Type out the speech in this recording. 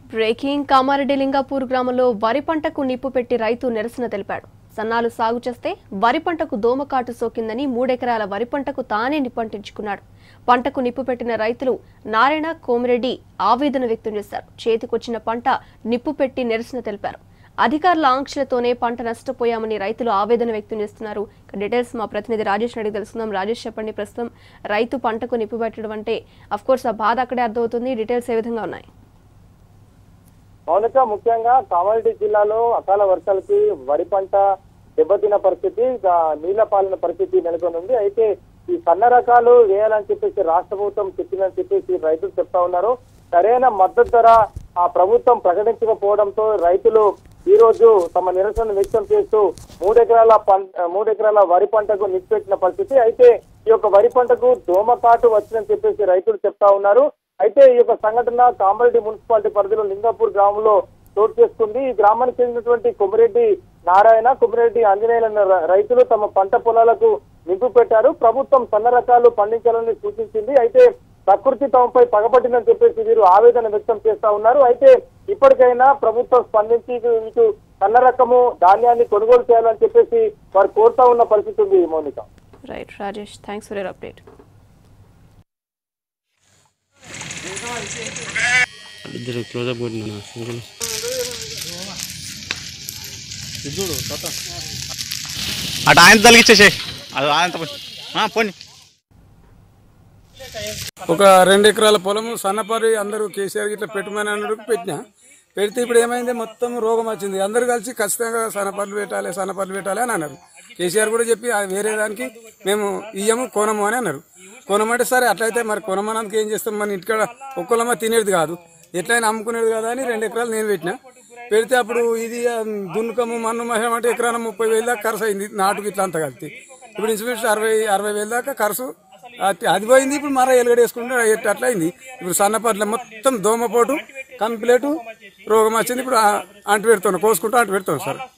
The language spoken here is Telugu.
బ్రేకింగ్ కామారెడ్డి లింగాపూర్ గ్రామంలో వరి పంటకు నిప్పు పెట్టి రైతు నిరసన తెలిపాడు సన్నాలు సాగు చేస్తే వరి పంటకు దోమకాటు సోకిందని మూడెకరాల వరి పంటకు తానే నిప్పంటించుకున్నాడు పంటకు నిప్పు పెట్టిన రైతులు నారాయణ కోమిరెడ్డి ఆవేదన వ్యక్తం చేశారు చేతికొచ్చిన పంట నిప్పు పెట్టి నిరసన తెలిపారు అధికారుల ఆంక్షలతోనే పంట నష్టపోయామని రైతులు ఆవేదన వ్యక్తం చేస్తున్నారు ఇక డీటెయిల్స్ మా ప్రతినిధి రాజేష్ అడిగి తెలుసుకుందాం రాజేష్ చెప్పండి ప్రస్తుతం రైతు పంటకు నిప్పు పెట్టడం అంటే అఫ్ కోర్స్ ఆ బాధ అక్కడే అర్థమవుతుంది డీటెయిల్స్ ఏ విధంగా ఉన్నాయి మౌనిక ముఖ్యంగా కామారెడ్డి జిల్లాలో అకాల వర్షాలకి వరి పంట దెబ్బతిన్న పరిస్థితి ఇక నీళ్ల పాలిన పరిస్థితి నెలకొని ఉంది అయితే ఈ సన్న రకాలు వేయాలని చెప్పేసి రాష్ట్ర ప్రభుత్వం చెప్పిందని చెప్పేసి రైతులు చెప్తా ఉన్నారు సరైన మద్దతు ధర ఆ ప్రభుత్వం ప్రకటించకపోవడంతో రైతులు ఈ రోజు తమ నిరసన వ్యక్తం చేస్తూ మూడెకరాల పంట మూడెకరాల వరి పంటకు నిలిచిపెట్టిన పరిస్థితి అయితే ఈ యొక్క వరి పంటకు దోమకాటు వచ్చిందని చెప్పేసి రైతులు చెప్తా ఉన్నారు అయితే ఈ యొక్క సంఘటన కామారెడ్డి మున్సిపాలిటీ పరిధిలో లింగాపూర్ గ్రామంలో చోటు చేసుకుంది ఈ గ్రామానికి చెందినటువంటి కొమిరెడ్డి నారాయణ కొమిరెడ్డి ఆంజనేయులు అనే ర- రైతులు తమ పంట పొలాలకు నింపు పెట్టారు ప్రభుత్వం సన్న రకాలు పండించాలని సూచించింది అయితే ప్రకృతి తమపై పగపట్టిందని చెప్పేసి వీరు ఆవేదన వ్యక్తం చేస్తా ఉన్నారు అయితే ఇప్పటికైనా ప్రభుత్వం స్పందించి ఇటు ఇటు సన్న రకము ధాన్యాన్ని కొనుగోలు చేయాలని చెప్పేసి వారు కోరుతా ఉన్న పరిస్థితి ఉంది Mounika right Rajesh thanks for your update ఇద్దరు క్లోజప్ కొట్టినా సింగిల్ అటు ఆయన తొలగిచ్చేసే అది ఆయన పోనీ ఒక రెండు ఎకరాల పొలము సన్నపరి అందరూ కేసీఆర్ ఇట్లా పెట్టమని అన్నాడు పెట్టినా పెడితే ఇప్పుడు ఏమైంది మొత్తం రోగం వచ్చింది అందరూ కలిసి ఖచ్చితంగా సన్నపర్లు పెట్టాలి సన్నపర్లు పెట్టాలి అని అన్నారు కేసీఆర్ కూడా చెప్పి "అది వేరే దానికి మేము ఇయ్యము కొనము అని అన్నారు కొనమంటే సరే అట్లయితే మరి కొనమన్నందుకు ఏం చేస్తాం మన ఇంటికాడ ఒక్కలమ్మ తినేది కాదు ఎట్లయినా అమ్ముకునేది కదా అని రెండు ఎకరాలు నేను పెట్టినా పెడితే అప్పుడు ఇది ఆ, దున్నుకము మన్ను మహం అంటే ఎకరాన ముప్పై వేలు దాకా ఖర్చు అయింది నాటుకు ఇట్లా అంతా కలిపి ఇప్పుడు ఇంచుమించు అరవై అరవై వేలు దాకా ఖర్చు అది అది పోయింది ఇప్పుడు మర ఎలుగడ వేసుకుంటే ఎట్లా అట్లా అయింది ఇప్పుడు సన్నపట్ల మొత్తం దోమపోటు కంప్లీట్ రోగం వచ్చింది ఇప్పుడు ఆ- అంటు పెడుతున్నాం కోసుకుంటూ అంటు పెడుతున్నాం సార్